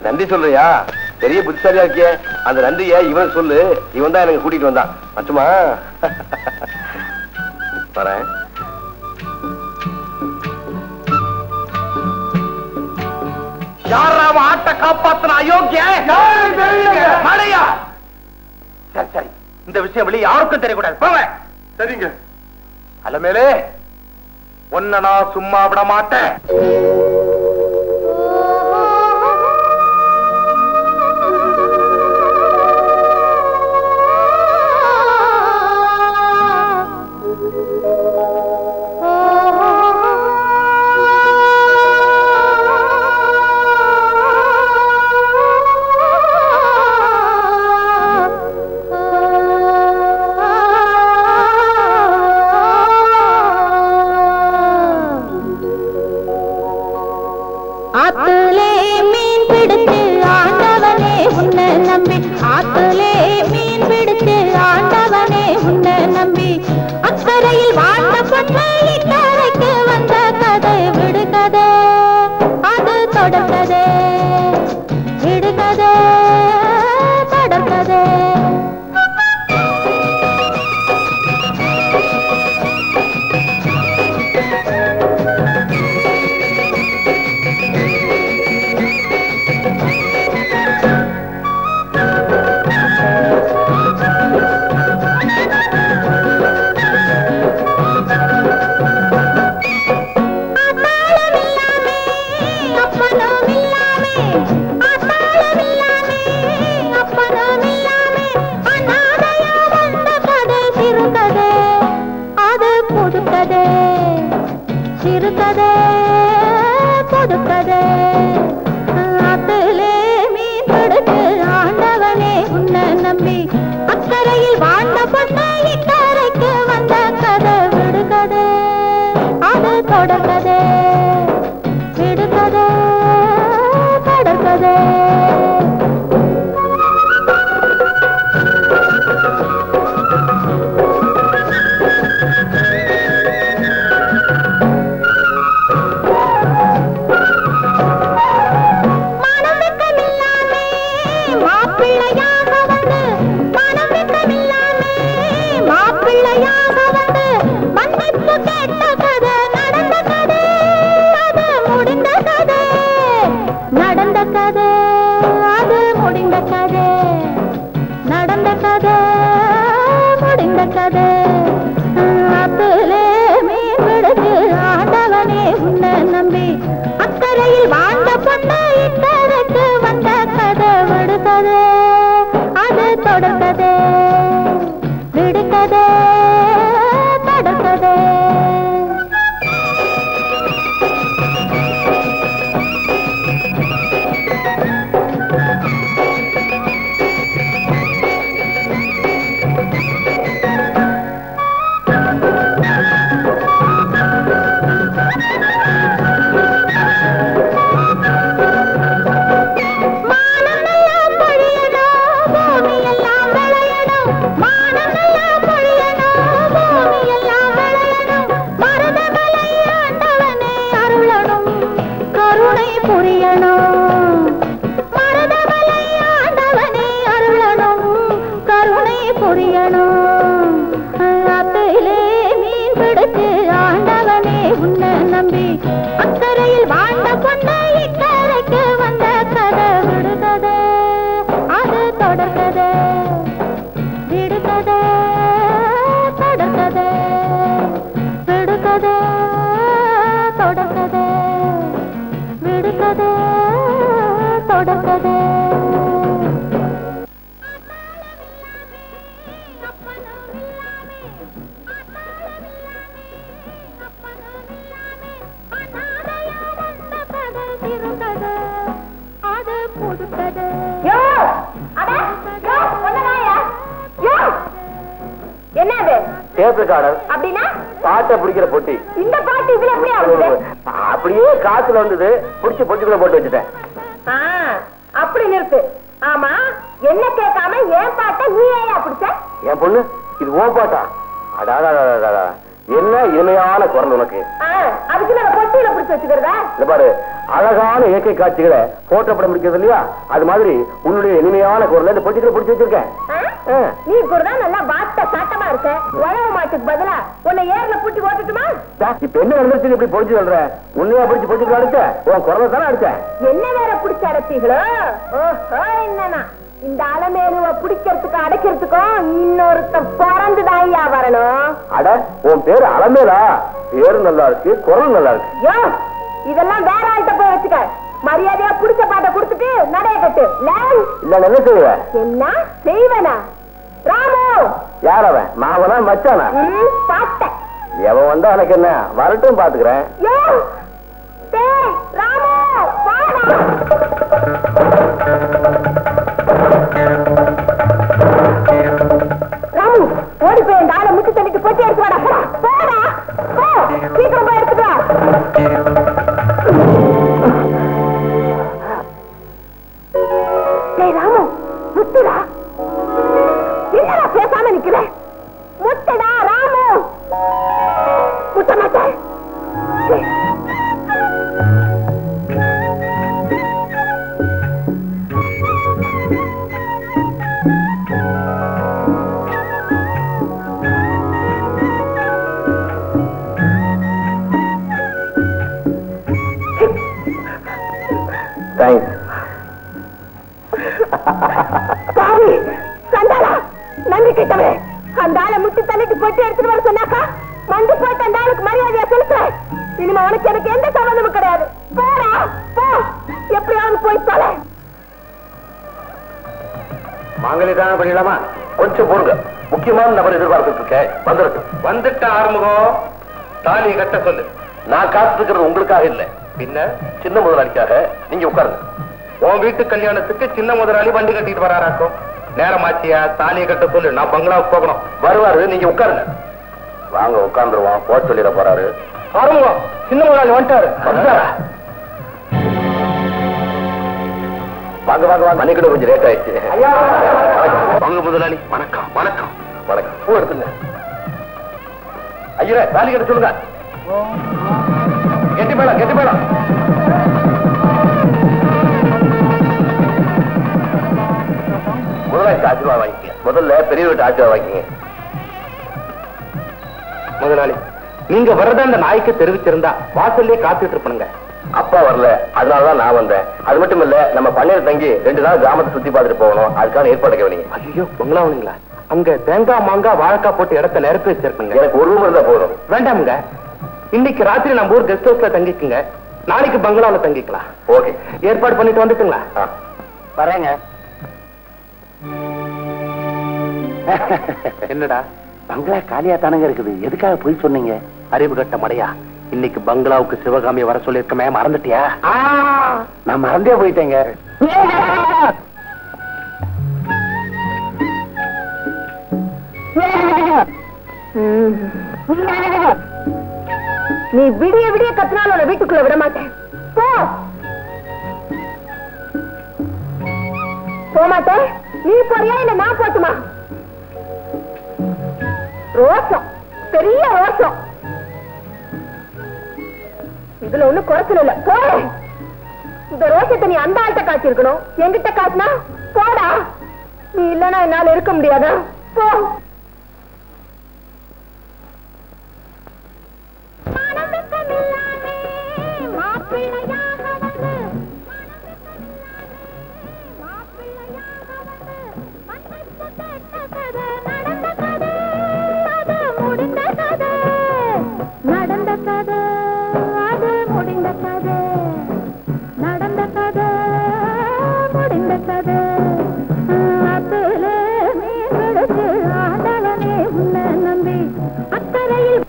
நன்றி சொல்றியா பெரிய புத்திசாலியா இருக்கியே அந்த நன்றிய இவன் சொல்லு இவன் தான் எனக்கு கூட்டிட்டு வந்தான் மட்டுமா வரேன் யாரா அவன் ஆட்ட காப்பாத்தின அயோக்கிய மழையா சரி சரி இந்த விஷயம் வெளியே யாருக்கும் தெரியக்கூடாது போங்க சரிங்க அலமேலே உன்னை நான் சும்மா விட மாட்டேன் ஆத்துலே மீன் பிடிச்சு ஆண்டவனே உன்னை நம்பி ஆத்துலே மீன் பிடிச்சு ஆண்டவனே உன்னை நம்பி அக்கறையில் வாழ்ந்த பொண்ணை இக்கரைக்கு வந்த கதை விடுகதை அது தொடர்கதை விடுகதை தொடர்கதை அப்பனும் இல்லாமே அத்தாளும் இல்லாமே அப்பனும் இல்லாமே அநாதையா வந்த கதை சிறுகதை அது புதுக்கதை சிறுகதை புதுக்கதை ஆத்திலே மீன் பிடிச்சு ஆண்டவனே உன்னை நம்பி அக்கறையில் வாழ்ந்த பொண்ணை இக்கரைக்கு வந்த கதை விடுகதை அது தொடர்கதை விடுகதை தொடர்கதை மனமிக்கமில்லாமே மாப்பிள்ளையாக வந்து மனமிக்கமில்லாமே மாப்பிள்ளையாக வந்து மன்னிப்பு கேட்ட கதை நடந்த கதை அது முடிந்த கதை நடந்த கதை அது முடிந்த கதை நடந்த கதை முடிந்த கதை அப்பிலே மீன் பிடிச்சு ஆண்டவனே உன்னை நம்பி அக்கறையில் வாழ்ந்த பொண்ணை இக்கரைக்கு வந்த கதை விடுகதை அது தொடர்கதை விடுகதை தொடர்கதை மானமெல்லாம் பொழியணும், பூமியெல்லாம் விளையணும். மானமெல்லாம் பொழியணும், பூமியெல்லாம் விளையணும். மருதமலை ஆண்டவனே அருளணும், கருணை புரியணும். மருதமலை ஆண்டவனே அருளணும், கருணை புரியணும். ஆத்திலே மீன் பிடிச்சு ஆண்டவனே உன்னை நம்பி அக்கறையில் வாழ்ந்த பொண்ணை இக்கரைக்கு வந்த கதை விடுகதை அது தொடர்கதை விடுகதை தொடர்கதை விடுகதை தொடர்கதை விடுகதை தொடர்கதை அது புதுக்கதை என்னது டேப் ரெக்கார்டர் அப்படின்னா பாட்டை பிடிக்கிற பொட்டி இந்த பாட்டு இதுல எப்படி ஆகுது அப்படியே காத்துல வந்தது புடிச்சு பொட்டிக்குள்ள போட்டு வச்சுட்டேன் ஆ, அப்படி நிறுத்து ஆமா என்ன கேட்காம ஏன் பாட்ட நீ ஏன் பிடிச்ச என் பொண்ணு இது ஓ பாட்டா அடாடா என்ன இனிமையான குரல் உனக்கு ஆ, அதுக்கு நம்ம பொட்டியில பிடிச்சு வச்சுக்கிறதா இந்த பாரு அழகான இயற்கை காட்சிகளை போட்டோ படம் பிடிக்கிறது இல்லையா அது மாதிரி உன்னுடைய இனிமையான குரல்ல இந்த பொட்டிகளை பிடிச்சி வச்சிருக்கேன் ஆ? நீ கூட தான் நல்லா வாட்ட சாட்டமா இருக்க உழவு மாட்டுக்கு பதிலா உன்னை ஏர்ல பூட்டி ஓட்டுட்டுமா டா, இப்ப என்ன நடந்துச்சு இப்படி பொடிச்சு சொல்ற உன்னையா பிடிச்சு பொடிச்சு அடிச்ச உன் குரலை தானே அடிச்சேன் என்ன வேற பிடிச்ச அடைப்பீங்களோ ஓஹோ என்னன்னா இந்த அலமேலுவ பிடிக்கிறதுக்கு அடைக்கிறதுக்கும் இன்னொருத்தன் பிறந்துதான் ஐயா வரணும் அட உன் பேரு அலமேலா பேரு நல்லா இருக்கு குரல் நல்லா இருக்கு யோ இதெல்லாம் வேற ஆள்கிட்ட போய் வச்சுக்க மரியாதையா புடிச்ச பாட்டை கொடுத்துட்டு நடைய கட்டு லேய். இல்ல நான் என்ன செய்வ என்ன செய்வனா ராமு யார் அவன் மாவனா மச்சானா ம், பார்த்தேன் எவன் வந்தா எனக்கு என்ன வரட்டும் பாத்துக்கிறேன் யோ டேய் ராமு வாடா ராமு ஓடி போய் இந்த ஆளை முட்டு தள்ளிட்டு பொட்டி எடுத்து வாடா போடா போடா போ சீக்கிரம் போய் எடுத்துட்டு வா டேய் ராமு முட்டுடா என்னடா பேசாம நிக்கிற முட்டுடா ராமு முட்ட மாட்டேன் டேய். தேங்க்ஸ் சாமி சண்டாளா நன்றி கிட்டவரே அந்த ஆளை முட்டி தள்ளிட்டு போட்டு எடுத்துட்டு வர சொன்னாக்கா வந்து போயிட்டு அந்த ஆளுக்கு மரியாதையா செலுத்துறேன் இனிமே உனக்கு எனக்கு எந்த சம்பந்தமும் கிடையாது போடா போ எப்படியாவது போய் தொலை மாங்கலி தானே பண்ணிடலாமா கொஞ்சம் பொறுங்க முக்கியமான நபர் எதிர்பார்த்துட்டு இருக்கேன் வந்துருக்கு வந்துட்ட ஆறுமுகம் தாலியை கட்ட சொல்லு நான் காத்துக்கிறது உங்களுக்காக இல்ல பின்ன சின்ன முதலாளிக்காக நீங்க உட்காருங்க உன் வீட்டு கல்யாணத்துக்கு சின்ன முதலாளி வண்டி கட்டிட்டு வராராக்கும் நேரமாச்சியா தாலியை கட்ட சொல்லு நான் பங்களாவுக்கு போகணும் வருவாரு நீங்க உட்காருங்க வாங்க உட்கார்ந்துருவோம் போக சொல்லிட போறாரு ஆறுமுகம் சின்ன முதலாளி வந்துட்டாரு வந்துட்டாரா? வாங்க வாங்க வாங்க மணிக்கிட்ட கொஞ்சம் லேட் ஆயிடுச்சு வாங்க முதலாளி வணக்கம் வணக்கம் வணக்கம் பூ எடுத்துங்க ஐயரே தாலி கட்ட சொல்லுங்க கெட்டி மேளம் கெட்டி மேளம் முதலாளி ஆசீர்வாதம் வாங்கிக்கங்க முதல்ல பெரிய வீட்டு ஆசீர்வாதம் வாங்கிக்கங்க முதலாளி நீங்க வரத அந்த நாய்க்கு தெரிவிச்சிருந்தா வாசல்லே காத்துட்டு இருப்பனுங்க அப்பா வரல அதனாலதான் நான் வந்தேன் அது மட்டும் இல்ல நம்ம பண்ணையில தங்கி ரெண்டு நாள் கிராமத்தை சுத்தி பார்த்துட்டு போகணும் அதுக்கான ஏற்பாடு கவனிங்க ஐயோ பங்களாவுங்களா அங்க தேங்காய் மாங்காய் வாழைக்காய் போட்டு இடத்த நிரப்பி வச்சிருக்குங்க எனக்கு ஒரு ரூம் இருந்தா போதும் வேண்டாமுங்க இன்னைக்கு ராத்திரி நம்ம ஊர் கெஸ்ட் ஹவுஸ்ல தங்கிக்குங்க நாளைக்கு பங்களாவுல தங்கிக்கலாம் ஓகே ஏற்பாடு பண்ணிட்டு வந்துட்டுங்களா ஆ வரேங்க என்னடா பங்களா காலியா தானங்க இருக்குது எதுக்காக போய் சொன்னீங்க அறிவு கட்ட மடையா இன்னைக்கு பங்களாவுக்கு சிவகாமி வர சொல்லியிருக்கமே மறந்துட்டியா நான் மறந்தே போயிட்டேங்க நீ விடிய விடிய கத்தினாலும் உன்னை வீட்டுக்குள்ள விட மாட்டேன் போ போக மாட்டேன் நீ போறியா இல்ல நான் போட்டுமா ரோசம் பெரிய ரோசம் இதுல ஒண்ணு குறைச்சல இல்ல போ இந்த ரோசத்தை நீ அந்த ஆள்கிட்ட காட்டியிருக்கணும் என்கிட்ட காட்டினா போடா நீ இல்லனா என்னால இருக்க முடியாதா போ நடந்த கதை அது முடிந்த கதை நடந்த கதை முடிந்த கதை அத்துல மீன் விடுத்து ஆண்டவனே உன்னை நம்பி அக்கறையில்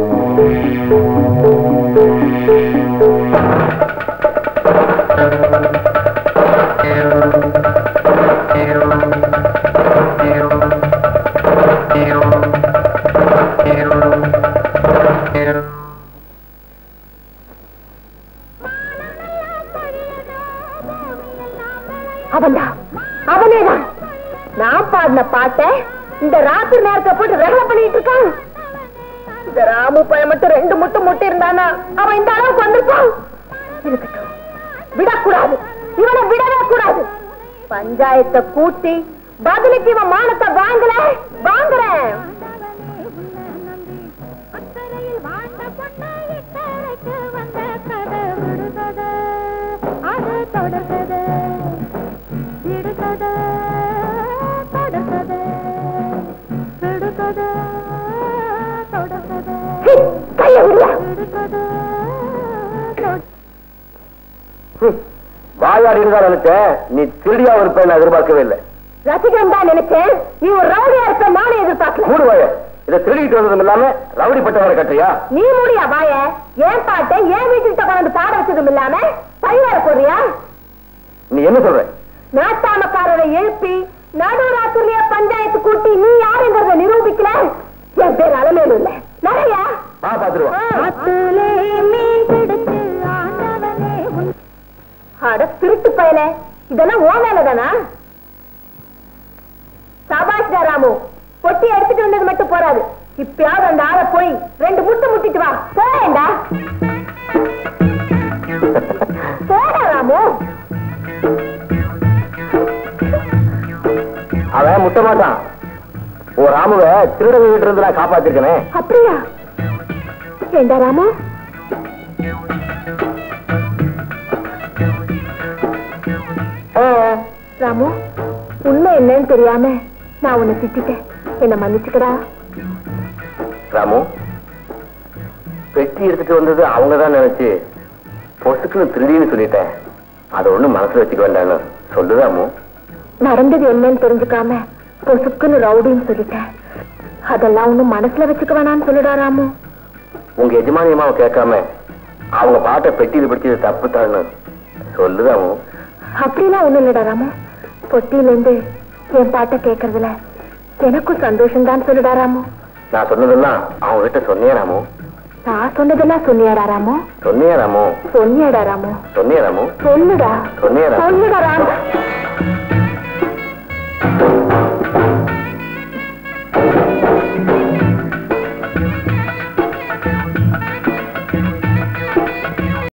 ஆ இந்த ராத்திரி நேரத்தை போட்டு ரகலை பண்ணிட்டு இருக்கான் இந்த ராமு பையன் மட்டும் ரெண்டு முட்டு முட்டி இருந்தானா அவன் இந்த அளவுக்கு வந்திருப்பான் இருக்கட்டும் விடக்கூடாது இவனை விடவே கூடாது பஞ்சாயத்தை கூட்டி பதிலுக்கு இவன் மானத்தை வாங்கல வாங்குறேன் அக்கறையில் வாழ்ந்த பொண்ணை இக்கரைக்கு வந்த கதை விடுகதை அது தொடர்கதை விடுகதை தொடர்கதை விடுகதை தொடர்கதை ஹி, கையை விடுயா விடுகதை தொடர் வாயாடி இருந்தா நினைச்சேன் நீ திருடியா இருப்பேன் நான் எதிர்பார்க்கவே இல்லை ரசிகன் தான் நினைச்சேன் நீ ஒரு ரவுடியா இருப்ப நானே எதிர்பார்க்கல மூடு வாய இதை திருடிட்டு வந்ததும் இல்லாம ரவுடி பட்டவரை கட்டுறியா நீ மூடியா வாய ஏன் பாட்டை ஏன் வீட்டுக்கிட்ட கொண்டு பாட வச்சதும் இல்லாம பையன போறியா நீ என்ன சொல்ற நாட்டாமக்காரரை எழுப்பி நடுராத்திரிலேயே பஞ்சாயத்து கூட்டி நீ யாருங்கிறத நிரூபிக்கல என் பேர் அலமேலு இல்ல நிறையா வா பாத்துருவோம் ஆத்துலே மீன் பிடித்து ஆண்டவனே உன் அட திருட்டு பயல இதெல்லாம் ஓ வேலைதானா சபாஷ் ராமு பொட்டி எடுத்துட்டு வந்தது மட்டும் போறாது இப்பயாவது அந்த ஆளை போய் ரெண்டு முட்டு முட்டிட்டு வா போயேண்டா போடா ராமு அவன் முட்ட மாட்டான் ஒரு ராமுவ திருடங்க கிட்ட இருந்து நான் காப்பாத்திருக்கனே அப்படியா ஏண்டா ராமு ராமு உண்மை என்னன்னு தெரியாம நான் உன்னை திட்டிட்டேன் என்ன மன்னிச்சுக்கடா ராமு பெட்டி எடுத்துட்டு வந்தது அவங்க தான் நினைச்சு பொசுக்குன்னு திருடின்னு சொல்லிட்டேன் அதை ஒண்ணும் மனசுல வச்சுக்க வேண்டாம்னு சொல்லு ராமு நடந்தது என்னன்னு தெரிஞ்சுக்காம பொசுக்குன்னு ரவுடின்னு சொல்லிட்டேன் அதெல்லாம் ஒண்ணும் மனசுல வச்சுக்க வேணாம்னு சொல்லுடா ராமு உங்க எஜமானி அம்மாவை கேட்காம அவங்க பாட்டை பெட்டியில பிடிச்சது தப்பு தான்னு சொல்லு ராமு அப்படிலாம் ஒண்ணும் இல்லடா ராமு பொட்டியில இருந்து என் பாட்டை கேட்கறதுல எனக்கும் சந்தோஷம் தான் சொல்லுடா ராமு நான் சொன்னதெல்லாம் அவங்க கிட்ட சொன்னியா ராமு நான் சொன்னதெல்லாம் சொன்னியாடா ராமு சொன்னியா ராமு சொன்னியாடா ராமு சொன்னியா ராமு சொல்லுடா சொன்னியா ராமு சொல்லுடா ராமு